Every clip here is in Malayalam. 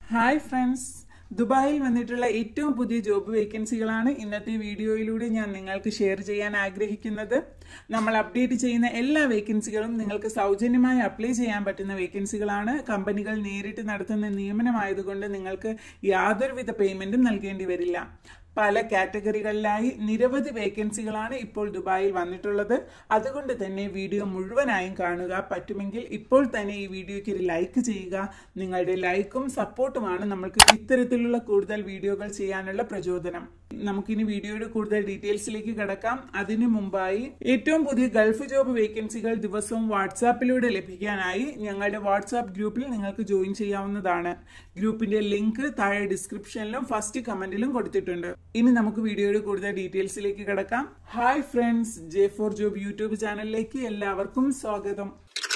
ഹായ് ഫ്രണ്ട്സ് ദുബായിൽ വന്നിട്ടുള്ള ഏറ്റവും പുതിയ ജോബ് വേക്കൻസികളാണ് ഇന്നത്തെ വീഡിയോയിലൂടെ ഞാൻ നിങ്ങൾക്ക് ഷെയർ ചെയ്യാൻ ആഗ്രഹിക്കുന്നത് നമ്മൾ അപ്ഡേറ്റ് ചെയ്യുന്ന എല്ലാ വേക്കൻസികളും നിങ്ങൾക്ക് സൗജന്യമായി അപ്ലൈ ചെയ്യാൻ പറ്റുന്ന വേക്കൻസികളാണ് കമ്പനികൾ നേരിട്ട് നടത്തുന്ന നിയമനമായതുകൊണ്ട് നിങ്ങൾക്ക് യാതൊരുവിധ പേയ്മെന്റും നൽകേണ്ടി വരില്ല പല കാറ്റഗറികളിലായി നിരവധി വേക്കൻസികളാണ് ഇപ്പോൾ ദുബായിൽ വന്നിട്ടുള്ളത് അതുകൊണ്ട് തന്നെ വീഡിയോ മുഴുവനായും കാണുക പറ്റുമെങ്കിൽ ഇപ്പോൾ തന്നെ ഈ വീഡിയോയ്ക്ക് ഒരു ലൈക്ക് ചെയ്യുക നിങ്ങളുടെ ലൈക്കും സപ്പോർട്ടുമാണ് നമ്മൾക്ക് ഇത്തരത്തിലുള്ള കൂടുതൽ വീഡിയോകൾ ചെയ്യാനുള്ള പ്രചോദനം നമുക്കിനി വീഡിയോയുടെ കൂടുതൽ ഡീറ്റെയിൽസിലേക്ക് കിടക്കാം അതിനു മുമ്പായി ഏറ്റവും പുതിയ ഗൾഫ് ജോബ് വേക്കൻസികൾ ദിവസവും വാട്സാപ്പിലൂടെ ലഭിക്കാനായി ഞങ്ങളുടെ വാട്സാപ്പ് ഗ്രൂപ്പിൽ നിങ്ങൾക്ക് ജോയിൻ ചെയ്യാവുന്നതാണ് ഗ്രൂപ്പിന്റെ ലിങ്ക് താഴെ ഡിസ്ക്രിപ്ഷനിലും ഫസ്റ്റ് കമന്റിലും കൊടുത്തിട്ടുണ്ട് ഇനി നമുക്ക് വീഡിയോയുടെ കൂടുതൽ ഡീറ്റെയിൽസിലേക്ക് കിടക്കാം hi friends J four job YouTube ചാനലിലേക്ക് എല്ലാവർക്കും സ്വാഗതം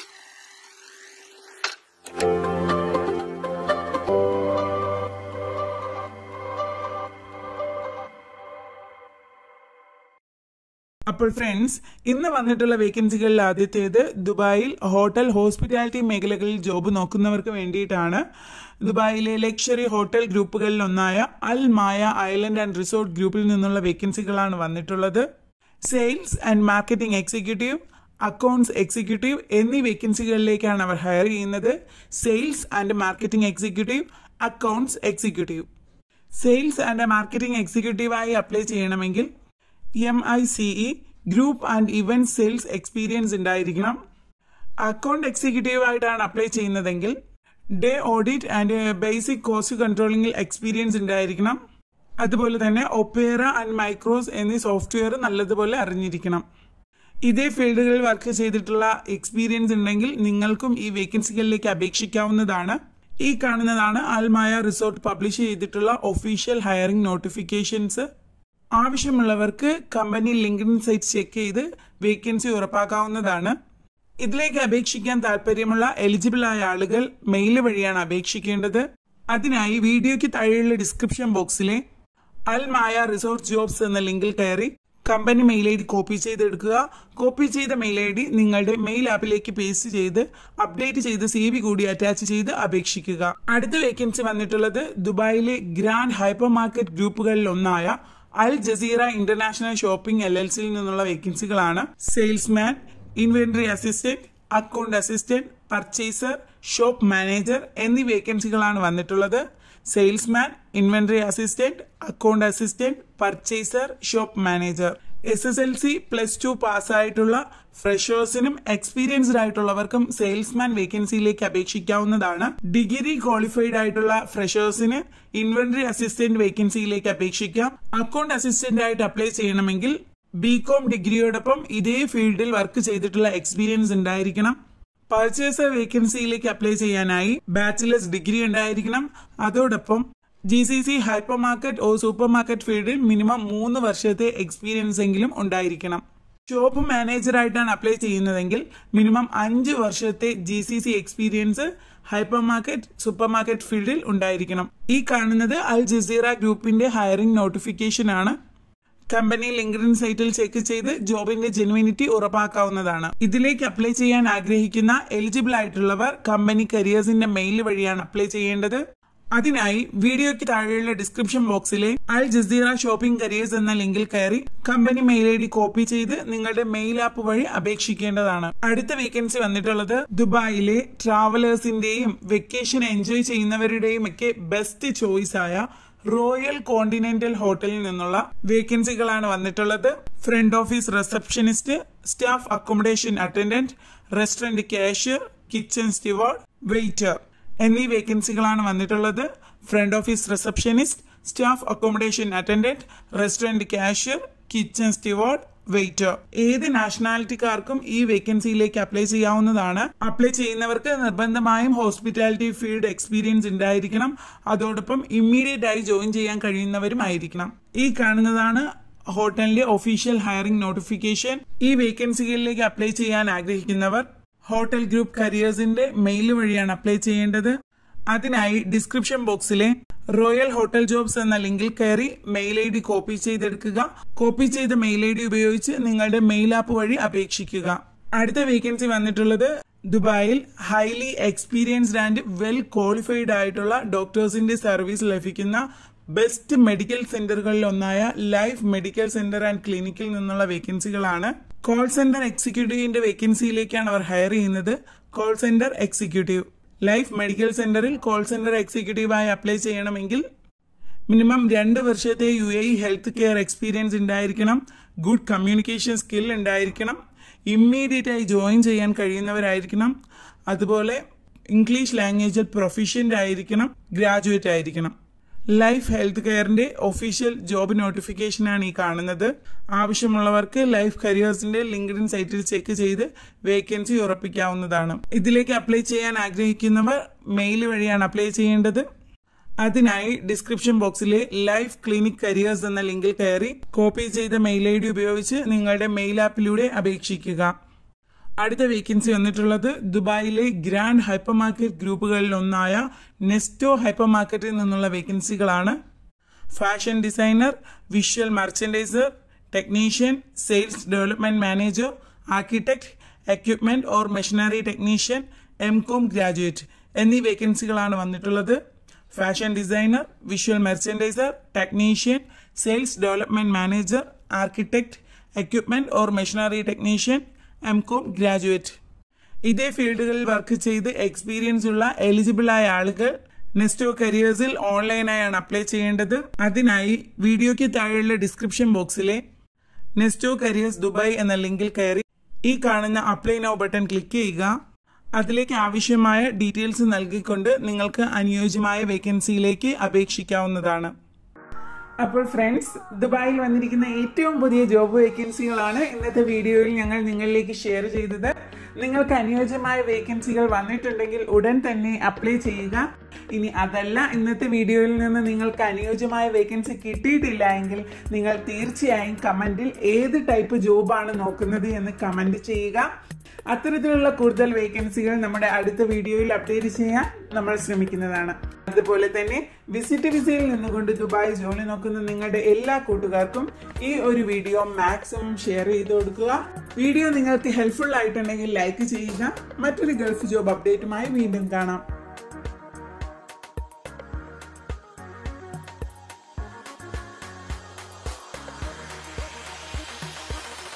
അപ്പോൾ ഫ്രണ്ട്സ് ഇന്ന് വന്നിട്ടുള്ള വേക്കൻസികളിൽ ആദ്യത്തേത് ദുബായിൽ ഹോട്ടൽ ഹോസ്പിറ്റാലിറ്റി മേഖലകളിൽ ജോബ് നോക്കുന്നവർക്ക് വേണ്ടിയിട്ടാണ് ദുബായിലെ ലക്ഷറി ഹോട്ടൽ ഗ്രൂപ്പുകളിൽ ഒന്നായ Al Maya island and resort ഗ്രൂപ്പിൽ നിന്നുള്ള വേക്കൻസികളാണ് വന്നിട്ടുള്ളത് sales and marketing executive accounts executive എന്നീ വേക്കൻസികളിലേക്കാണ് അവർ ഹയർ ചെയ്യുന്നത് sales and marketing executive accounts executive sales and marketing എക്സിക്യൂട്ടീവായി അപ്ലൈ ചെയ്യണമെങ്കിൽ M I C E group and event sales experience ഉണ്ടായിരിക്കണം അക്കൗണ്ട് എക്സിക്യൂട്ടീവ് ആയിട്ടാണ് അപ്ലൈ ചെയ്യുന്നതെങ്കിൽ day audit and basic cost കൺട്രോളിംഗിൽ എക്സ്പീരിയൻസ് ഉണ്ടായിരിക്കണം അതുപോലെ തന്നെ ഒപ്പേറ ആൻഡ് മൈക്രോസ് എന്നീ സോഫ്റ്റ്വെയർ നല്ലതുപോലെ അറിഞ്ഞിരിക്കണം ഇതേ ഫീൽഡുകളിൽ വർക്ക് ചെയ്തിട്ടുള്ള എക്സ്പീരിയൻസ് ഉണ്ടെങ്കിൽ നിങ്ങൾക്കും ഈ വേക്കൻസികളിലേക്ക് അപേക്ഷിക്കാവുന്നതാണ് ഈ കാണുന്നതാണ് അൽമായ റിസോർട്ട് പബ്ലിഷ് ചെയ്തിട്ടുള്ള ഒഫീഷ്യൽ ഹയറിംഗ് നോട്ടിഫിക്കേഷൻസ് ആവശ്യമുള്ളവർക്ക് കമ്പനി ലിങ്ക്ഡിൻ സൈറ്റ് ചെക്ക് ചെയ്ത് വേക്കൻസി ഉറപ്പാക്കാവുന്നതാണ് ഇതിലേക്ക് അപേക്ഷിക്കാൻ താല്പര്യമുള്ള എലിജിബിൾ ആയ ആളുകൾ മെയിൽ വഴിയാണ് അപേക്ഷിക്കേണ്ടത് അതിനായി വീഡിയോയ്ക്ക് താഴെയുള്ള ഡിസ്ക്രിപ്ഷൻ ബോക്സിലെ അൽ മായ റിസോർട്ട് ജോബ്സ് എന്ന ലിങ്കിൽ കയറി company mail I D copy ചെയ്തെടുക്കുക കോപ്പി ചെയ്ത മെയിൽ ഐ ഡി നിങ്ങളുടെ മെയിൽ ആപ്പിലേക്ക് പേസ്റ്റ് ചെയ്ത് അപ്ഡേറ്റ് ചെയ്ത് സി വി കൂടി അറ്റാച്ച് ചെയ്ത് അപേക്ഷിക്കുക അടുത്ത വേക്കൻസി വന്നിട്ടുള്ളത് ദുബായിലെ ഗ്രാൻഡ് ഹൈപ്പർ മാർക്കറ്റ് ഗ്രൂപ്പുകളിൽ ഒന്നായ Al Jazeera international shopping L L സിയിൽ നിന്നുള്ള വേക്കൻസികളാണ് salesman inventory assistant account assistant purchaser shop manager എന്നീ വേക്കൻസികളാണ് വന്നിട്ടുള്ളത് salesman inventory assistant account assistant purchaser shop manager S S L C plus two പാസ്സായിട്ടുള്ള ഫ്രഷേഴ്സിനും എക്സ്പീരിയൻസ്ഡ് ആയിട്ടുള്ളവർക്കും സെയിൽസ്മാൻ വേക്കൻസിയിലേക്ക് അപേക്ഷിക്കാവുന്നതാണ് ഡിഗ്രി ക്വാളിഫൈഡ് ആയിട്ടുള്ള ഫ്രഷേഴ്സിന് ഇൻവെന്ററി അസിസ്റ്റന്റ് വേക്കൻസിയിലേക്ക് അപേക്ഷിക്കാം അക്കൗണ്ട് അസിസ്റ്റന്റ് ആയിട്ട് അപ്ലൈ ചെയ്യണമെങ്കിൽ ബി കോം ഡിഗ്രിയോടൊപ്പം ഇതേ ഫീൽഡിൽ വർക്ക് ചെയ്തിട്ടുള്ള എക്സ്പീരിയൻസ് ഉണ്ടായിരിക്കണം പർച്ചേസർ വേക്കൻസിയിലേക്ക് അപ്ലൈ ചെയ്യാനായി ബാച്ചിലേഴ്സ് ഡിഗ്രി ഉണ്ടായിരിക്കണം അതോടൊപ്പം G C C hyper market or super market ഫീൽഡിൽ മിനിമം മൂന്ന് വർഷത്തെ എക്സ്പീരിയൻസ് എങ്കിലും ഉണ്ടായിരിക്കണം ഷോപ്പ് മാനേജറായിട്ടാണ് അപ്ലൈ ചെയ്യുന്നതെങ്കിൽ മിനിമം അഞ്ച് വർഷത്തെ G C C experience hyper market super market ഫീൽഡിൽ ഉണ്ടായിരിക്കണം ഈ കാണുന്നത് അൽ ജസീറ ഗ്രൂപ്പിന്റെ ഹയറിംഗ് നോട്ടിഫിക്കേഷൻ ആണ് കമ്പനി ലിങ്ക്ഡിൻ സൈറ്റിൽ ചെക്ക് ചെയ്ത് ജോബിന്റെ ജെനുവിനിറ്റി ഉറപ്പാക്കാവുന്നതാണ് ഇതിലേക്ക് അപ്ലൈ ചെയ്യാൻ ആഗ്രഹിക്കുന്ന എലിജിബിൾ ആയിട്ടുള്ളവർ കമ്പനി കരിയേഴ്സിന്റെ മെയിൽ വഴിയാണ് അപ്ലൈ ചെയ്യേണ്ടത് അതിനായി വീഡിയോയ്ക്ക് താഴെയുള്ള ഡിസ്ക്രിപ്ഷൻ ബോക്സിലെ അൽ ജസീറ ഷോപ്പിംഗ് കരിയേഴ്സ് എന്ന ലിങ്കിൽ കയറി company mail I D copy ചെയ്ത് നിങ്ങളുടെ മെയിൽ ആപ്പ് വഴി അപേക്ഷിക്കേണ്ടതാണ് അടുത്ത വേക്കൻസി വന്നിട്ടുള്ളത് ദുബായിലെ ട്രാവലേഴ്സിന്റെയും വെക്കേഷൻ എൻജോയ് ചെയ്യുന്നവരുടെയും ഒക്കെ ബെസ്റ്റ് ചോയ്സ് ആയ റോയൽ കോണ്ടിനെന്റൽ ഹോട്ടലിൽ നിന്നുള്ള വേക്കൻസികളാണ് വന്നിട്ടുള്ളത് front office receptionist staff accommodation attendant restaurant cashier kitchen steward waiter എന്നീ വേക്കൻസികളാണ് വന്നിട്ടുള്ളത് front office receptionist staff accommodation attendant restaurant cashier kitchen steward waiter ഏത് നാഷണാലിറ്റിക്കാർക്കും ഈ വേക്കൻസിയിലേക്ക് അപ്ലൈ ചെയ്യാവുന്നതാണ് അപ്ലൈ ചെയ്യുന്നവർക്ക് നിർബന്ധമായും ഹോസ്പിറ്റാലിറ്റി ഫീൽഡ് എക്സ്പീരിയൻസ് ഉണ്ടായിരിക്കണം അതോടൊപ്പം ഇമ്മീഡിയറ്റ് ആയി ജോയിൻ ചെയ്യാൻ കഴിയുന്നവരും ആയിരിക്കണം ഈ കാണുന്നതാണ് ഹോട്ടലിന്റെ ഒഫീഷ്യൽ ഹയറിംഗ് നോട്ടിഫിക്കേഷൻ ഈ വേക്കൻസികളിലേക്ക് അപ്ലൈ ചെയ്യാൻ ആഗ്രഹിക്കുന്നവർ ഹോട്ടൽ ഗ്രൂപ്പ് കരിയേഴ്സിന്റെ മെയിൽ വഴിയാണ് അപ്ലൈ ചെയ്യേണ്ടത് അതിനായി ഡിസ്ക്രിപ്ഷൻ ബോക്സിലെ റോയൽ ഹോട്ടൽ ജോബ്സ് എന്ന ലിങ്കിൽ കയറി മെയിൽ ഐ ഡി കോപ്പി ചെയ്തെടുക്കുക കോപ്പി ചെയ്ത മെയിൽ ഐ ഡി ഉപയോഗിച്ച് നിങ്ങളുടെ മെയിൽ ആപ്പ് വഴി അപേക്ഷിക്കുക അടുത്ത വേക്കൻസി വന്നിട്ടുള്ളത് ദുബായിൽ highly experienced and well qualified ആയിട്ടുള്ള ഡോക്ടേഴ്സിന്റെ സർവീസ് ലഭിക്കുന്ന ബെസ്റ്റ് മെഡിക്കൽ സെന്ററുകളിൽ ഒന്നായ ലൈഫ് മെഡിക്കൽ സെന്റർ ആൻഡ് ക്ലിനിക്കിൽ നിന്നുള്ള വേക്കൻസികളാണ് കോൾ സെന്റർ എക്സിക്യൂട്ടീവിന്റെ വേക്കൻസിയിലേക്കാണ് അവർ ഹയർ ചെയ്യുന്നത് call centre executive life medical സെന്ററിൽ കോൾ സെന്റർ എക്സിക്യൂട്ടീവായി അപ്ലൈ ചെയ്യണമെങ്കിൽ മിനിമം രണ്ട് വർഷത്തെ U A health care experience ഉണ്ടായിരിക്കണം ഗുഡ് കമ്മ്യൂണിക്കേഷൻ സ്കിൽ ഉണ്ടായിരിക്കണം ഇമ്മീഡിയറ്റ് ആയി ജോയിൻ ചെയ്യാൻ കഴിയുന്നവരായിരിക്കണം അതുപോലെ ഇംഗ്ലീഷ് ലാംഗ്വേജിൽ പ്രൊഫിഷ്യൻ്റ് ആയിരിക്കണം ഗ്രാജുവേറ്റ് ആയിരിക്കണം ലൈഫ് ഹെൽത്ത് കെയറിന്റെ ഒഫീഷ്യൽ ജോബ് നോട്ടിഫിക്കേഷനാണ് ഈ കാണുന്നത് ആവശ്യമുള്ളവർക്ക് ലൈഫ് കരിയേഴ്സിന്റെ ലിങ്ക്ഡിൻ സൈറ്റിൽ ചെക്ക് ചെയ്ത് വേക്കൻസി ഉറപ്പിക്കാവുന്നതാണ് ഇതിലേക്ക് അപ്ലൈ ചെയ്യാൻ ആഗ്രഹിക്കുന്നവർ മെയിൽ വഴിയാണ് അപ്ലൈ ചെയ്യേണ്ടത് അതിനായി ഡിസ്ക്രിപ്ഷൻ ബോക്സിലെ ലൈഫ് ക്ലിനിക് കരിയേഴ്സ് എന്ന ലിങ്കിൽ കയറി കോപ്പി ചെയ്ത മെയിൽ ഐ ഡി ഉപയോഗിച്ച് നിങ്ങളുടെ മെയിൽ ആപ്പിലൂടെ അപേക്ഷിക്കുക അടുത്ത വേക്കൻസി വന്നിട്ടുള്ളത് ദുബായിലെ ഗ്രാൻഡ് ഹൈപ്പർ മാർക്കറ്റ് ഗ്രൂപ്പുകളിൽ ഒന്നായ നെസ്റ്റോ ഹൈപ്പർ മാർക്കറ്റിൽ നിന്നുള്ള വേക്കൻസികളാണ് fashion designer visual merchandiser technician sales development manager architect equipment or machinery technician M com graduate എന്നീ വേക്കൻസികളാണ് വന്നിട്ടുള്ളത് fashion designer visual merchandiser technician sales development manager architect equipment or machinery technician M com graduate ഇതേ ഫീൽഡുകളിൽ വർക്ക് ചെയ്ത് എക്സ്പീരിയൻസ് ഉള്ള എലിജിബിൾ ആയ ആളുകൾ നെസ്റ്റോ കരിയേഴ്സിൽ ഓൺലൈനായാണ് അപ്ലൈ ചെയ്യേണ്ടത് അതിനായി വീഡിയോയ്ക്ക് താഴെയുള്ള ഡിസ്ക്രിപ്ഷൻ ബോക്സിലെ നെസ്റ്റോ കരിയേഴ്സ് ദുബായ് എന്ന ലിങ്കിൽ കയറി ഈ കാണുന്ന അപ്ലൈ നൗ ബട്ടൺ ക്ലിക്ക് ചെയ്യുക അതിലേക്ക് ആവശ്യമായ ഡീറ്റെയിൽസ് നൽകിക്കൊണ്ട് നിങ്ങൾക്ക് അനുയോജ്യമായ വേക്കൻസിയിലേക്ക് അപേക്ഷിക്കാവുന്നതാണ് അപ്പോൾ ഫ്രണ്ട്സ് ദുബായിൽ വന്നിരിക്കുന്ന ഏറ്റവും പുതിയ ജോബ് വേക്കൻസികളാണ് ഇന്നത്തെ വീഡിയോയിൽ ഞങ്ങൾ നിങ്ങളിലേക്ക് ഷെയർ ചെയ്തത് നിങ്ങൾക്ക് അനുയോജ്യമായ വേക്കൻസികൾ വന്നിട്ടുണ്ടെങ്കിൽ ഉടൻ തന്നെ അപ്ലൈ ചെയ്യുക ഇനി അതല്ല ഇന്നത്തെ വീഡിയോയിൽ നിന്ന് നിങ്ങൾക്ക് അനുയോജ്യമായ വേക്കൻസി കിട്ടിയിട്ടില്ല എങ്കിൽ നിങ്ങൾ തീർച്ചയായും കമന്റിൽ ഏത് ടൈപ്പ് ജോബാണ് നോക്കുന്നത് എന്ന് കമന്റ് ചെയ്യുക അത്തരത്തിലുള്ള കൂടുതൽ വേക്കൻസികൾ നമ്മുടെ അടുത്ത വീഡിയോയിൽ അപ്ഡേറ്റ് ചെയ്യാൻ നമ്മൾ ശ്രമിക്കുന്നതാണ് അതുപോലെ തന്നെ വിസിറ്റ് വിസയിൽ നിന്നുകൊണ്ട് ദുബായ് ജോലി നോക്കുന്ന നിങ്ങളുടെ എല്ലാ കൂട്ടുകാർക്കും ഈ ഒരു വീഡിയോ മാക്സിമം ഷെയർ ചെയ്ത് കൊടുക്കുക വീഡിയോ നിങ്ങൾക്ക് ഹെൽപ്ഫുൾ ആയിട്ടുണ്ടെങ്കിൽ ലൈക്ക് ചെയ്യുക മറ്റൊരു ഗൾഫ് ജോബ് അപ്ഡേറ്റുമായി വീണ്ടും കാണാം